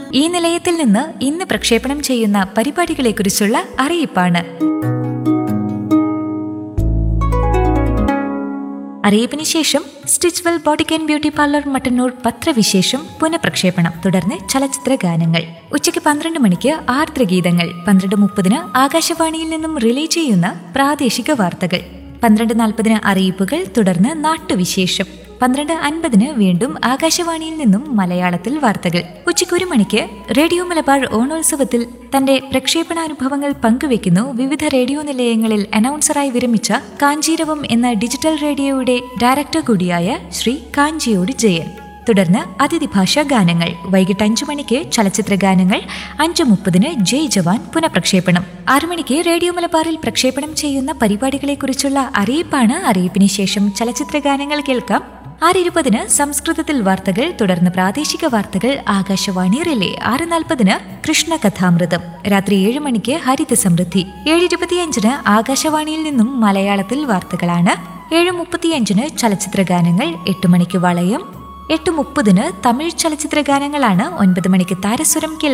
ഈ നിലയത്തിൽ നിന്ന് ഇന്ന് പ്രക്ഷേപണം ചെയ്യുന്ന പരിപാടികളെക്കുറിച്ചുള്ള അറിയിപ്പാണ് അറിയിപ്പിന് ശേഷം Stitchwell boutique and beauty parlour Mattannur പത്രവിശേഷം പുനഃപ്രക്ഷേപണം തുടർന്ന് ചലച്ചിത്ര ഗാനങ്ങൾ ഉച്ചയ്ക്ക് പന്ത്രണ്ട് മണിക്ക് ആർദ്രഗീതങ്ങൾ പന്ത്രണ്ട് മുപ്പതിന് ആകാശവാണിയിൽ നിന്നും റിലേ ചെയ്യുന്ന പ്രാദേശിക വാർത്തകൾ പന്ത്രണ്ട് നാൽപ്പതിന് അറിയിപ്പുകൾ തുടർന്ന് നാട്ടുവിശേഷം പന്ത്രണ്ട് അൻപതിന് വീണ്ടും ആകാശവാണിയിൽ നിന്നും മലയാളത്തിൽ വാർത്തകൾ ഉച്ചയ്ക്ക് ഒരു മണിക്ക് റേഡിയോ മലബാർ ഓണോത്സവത്തിൽ തന്റെ പ്രക്ഷേപണാനുഭവങ്ങൾ പങ്കുവെക്കുന്നു വിവിധ റേഡിയോ നിലയങ്ങളിൽ അനൗൺസറായി വിരമിച്ച കാഞ്ചീരവം എന്ന ഡിജിറ്റൽ റേഡിയോയുടെ ഡയറക്ടർ കൂടിയായ ശ്രീ കാഞ്ചിയോട് ജയൻ തുടർന്ന് അതിഥി ഭാഷാ ഗാനങ്ങൾ വൈകിട്ട് അഞ്ചു മണിക്ക് ചലച്ചിത്ര ഗാനങ്ങൾ അഞ്ചു മുപ്പതിന് ജയ് ജവാൻ പുനഃപ്രക്ഷേപണം ആറു മണിക്ക് റേഡിയോ മലബാറിൽ പ്രക്ഷേപണം ചെയ്യുന്ന പരിപാടികളെക്കുറിച്ചുള്ള അറിയിപ്പാണ് അറിയിപ്പിന് ശേഷം ചലച്ചിത്ര ഗാനങ്ങൾ കേൾക്കാം ആറ് ഇരുപതിന് സംസ്കൃതത്തിൽ വാർത്തകൾ തുടർന്ന് പ്രാദേശിക വാർത്തകൾ ആകാശവാണി റിലേ ആറ് നാൽപ്പതിന് കൃഷ്ണ കഥാമൃതം രാത്രി ഏഴ് മണിക്ക് ഹരിത സമൃദ്ധി ഏഴ് ഇരുപത്തിയഞ്ചിന് ആകാശവാണിയിൽ നിന്നും മലയാളത്തിൽ വാർത്തകളാണ് ഏഴ് മുപ്പത്തിയഞ്ചിന് ചലച്ചിത്ര ഗാനങ്ങൾ എട്ട് മണിക്ക് വളയം എട്ട് മുപ്പതിന് തമിഴ് ചലച്ചിത്ര ഗാനങ്ങളാണ് ഒൻപത് മണിക്ക് താരസ്വരം കേൾക്കാം